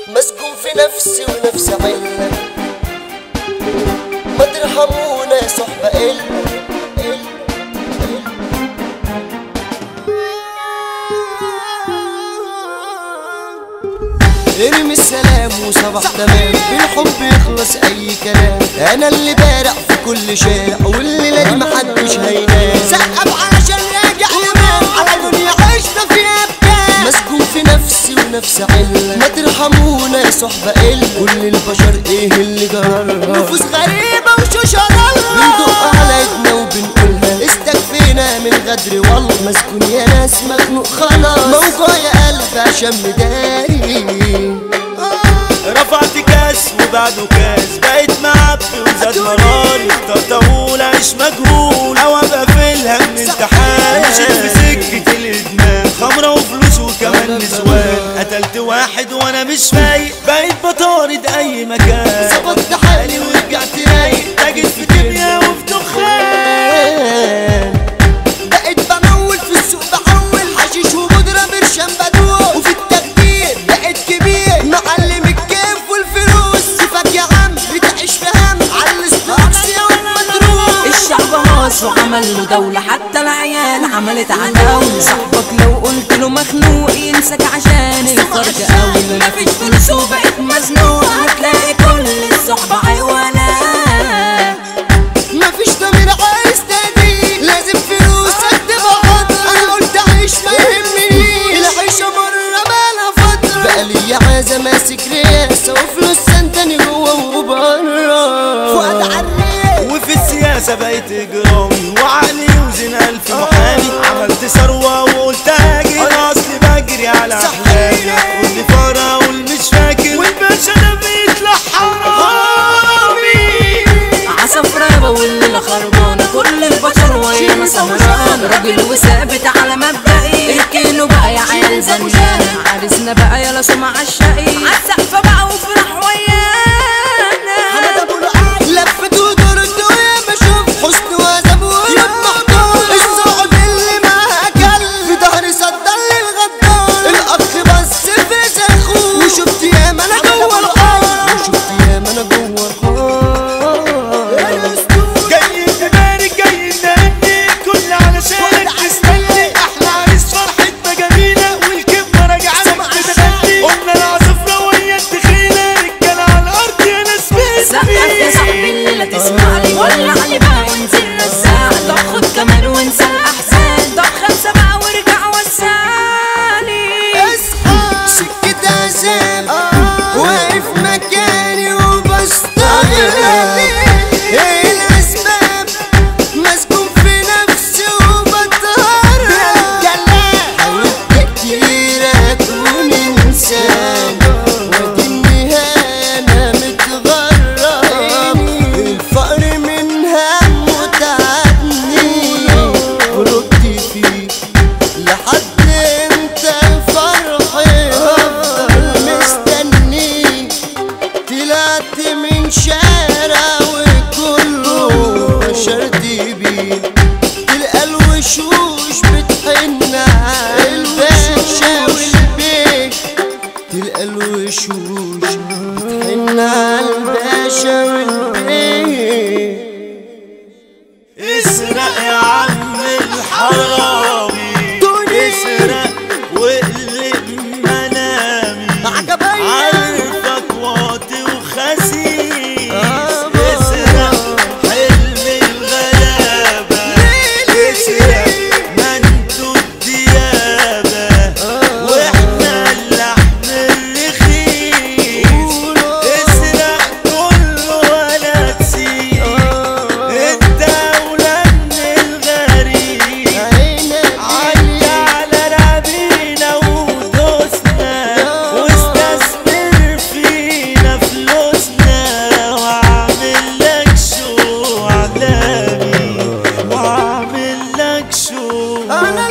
مسجون في نفسي ونفسي عيلة ما ترحمونا يا صحبة إلا ارمي السلام وصباح تمام بالحب يخلص اي كلام انا اللي بارع في كل شارع والليله دي محدش هينام سقف علشان راجع ينام على دنيا عشنا فيها بكام مسجون في نفسي ونفسي علة ما ترحمونا يا صحبة إلا كل البشر ايه اللي جرالها نفوس غريبة وشوشرة بندق على ايدنا وبنقولها استكفينا من غدر والله مسكون يا ناس مخنوق خلاص موضوع يا قلب عشان مداري رفعت كاس وبعده كاس بقيت معبي وزاد مراري اخترت اقول عيش مجهول او ابقى في الهم امتحان مشيت في سكة الادمان خمرة وفلوس وكمان نسوان قتلت واحد وانا مش فايق بقيت بطارد اي مكان ظبطت حالي ورجعت رايق تاجر في كيمياء وفي دخان بقيت بمول في السوق بحول حشيش وبودرة برشام بدوق وفي التخدير بقيت كبير معلم الكيف والفلوس سيبك يا عم بتعيش في هم على الستوكس يا مضروب الشعب هاص وعمل له دولة حتى العيال عملت عداولة صاحبك لو قلت له مخنوق ينسك عشان الفرق أولى مفيش فلوس وبقيت مزنوق هتلاقي كل الصحبة عيوانة مفيش ضمير عايز تاني لازم فلوسك تبقى حاضر انا قلت عيش ما يهمني العيشة مرة بقالها فترة بقى لي عازة ماسك رياسة وفلوس سندني جوه وبره فؤاد عريس وفي السياسة بقيت إجرامي وعقلي يوزن ألف محامي عملت ثروة وقلت هاجي أنا أصلي بجري على أحلامي واللي فرا واللي مش فاكر والباشا ده بيطلع حرامي عصفرة والليلة خربانة كل البشر ويانا سهران راجل وثابت على مبدئي اركنوا بقى يا عيال زنانة عرسنا بقى يلا سمع الشقي عالسقفة بقى وفرح ويانا لفت ودرت ويا ما اشوف حسن وذب ويا محضور الصعب اللي معاها كل في ظهري صدر لي الغدار الاخ بس في زخو وشفت يا ما انا جوه الحار وشفت يا ما انا جوه الحار جاي تبارك جاي نهني كل علشانك تستني احلى عريس فرحتنا جميله والكبه راجعه لك تتغني قلنا العصفره وهي التخينه رجاله على الارض يا ناس سقف يا صاحبي الليلة تسمع لي ولع لي بقى وانزل رزاع طب خد كمان وانسى الأحزان طب خمسة بقى وارجع وسعلي اصحى سكة عذاب واقف مكاني وبستغرب ايه الاسباب مسجون في نفسي وبتهرب حاولت كتير اكون انسان وديني انا متغرب الفقر من همه تعبني ردي فيه لحد امتى الفرح هفضل مستني طلعت من شارع وكله بشرتي بيه تلقى الوشوش بتحن على الباشا والبيه تلقى الوشوش بتحن على الباشا والبيه اسرق يا عم الحرامي دوني. اسرق واقلب منامي عجباني. عارفك واطي وخسيس آه. اسرق حلم الغلابة ليلي. اسرق ما انتوا الديابة واحنا اللحم الرخيص اسرق كله ولا تسيب الدولة من الغريب عينك عدى على رابينا ودوسنا واستثمر فينا فلوسنا واعمل لك شو عالمي واعمل لك شو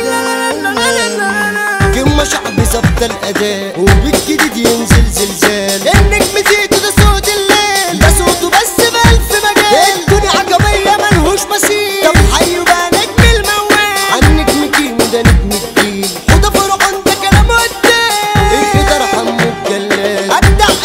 كم شعبي ظبط الاداء وبالجديد ينزل زلزال النجم زيتو ده صوت الليل ده صوته بس بألف مجال الدنيا عجبية ملهوش مثيل طب حيوا بقى نجم الموال عن نجم كيمو ده نجم الجيل وده فرعون ده كلامه قدام الإدارة حمو الجلال أبدع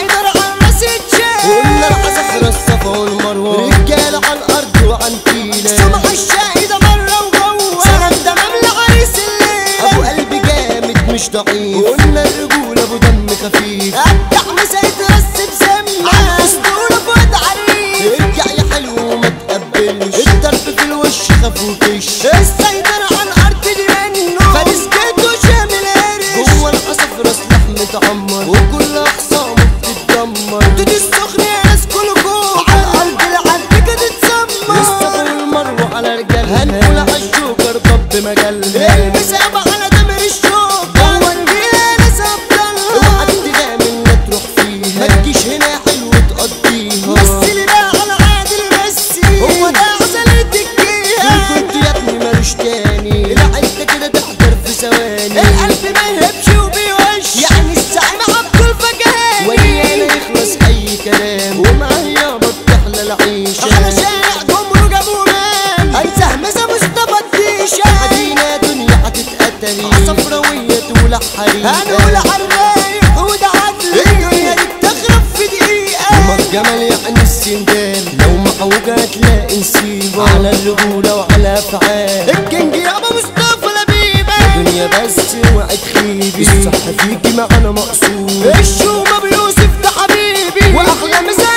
خفيف ابدع مسايد رس بسمة اسطورة فؤاد عريف ارجع يا حلو وما تقبلش الضرب في الوش خاف وكش السيطرة على الارض دي منه فارس جيته شامل قرش جوه القصف راس لحم متعمر وكل اخصامه بتتدمر دي السخن يا ناس كله جوه على الارض العرض كده تتسمر الصبر والمروه على رجالها هنقول على الجوكر ضب مجالها المسابة على دمر الشوك جوه الجيل ناس ابطالها اوعى تغامر لا تروح فيها ما تجيش هنا حلو تقضيها مثلي بقى على عادل ميسي هو ده عسل الدكية كنت يا ابني مالوش تاني العدة كده تحضر في ثواني القلب ما يهبش وبيوش يعني الزعيم عبد الفجاني ويانا يخلص اي كلام ومعاه يابا بتحلى العيشة على شارع جمرو جابوا مان انسى مسا مصطفى الديشة مدينة دنيا هتتقتلي عصفراوية تولع حريقة هنقول عالرايق وده عدل الدنيا دي بتخرب في دقيقة ما الجمل يعني السندال لو معوجة هتلاقي نسيبة على الرجولة وعلى افعال الكينج يابا مصطفى لبيبة الدنيا بس وعد خيبي الصح فيكي معانا مقصود الشومة بيوسف ده حبيبي واحلى مسا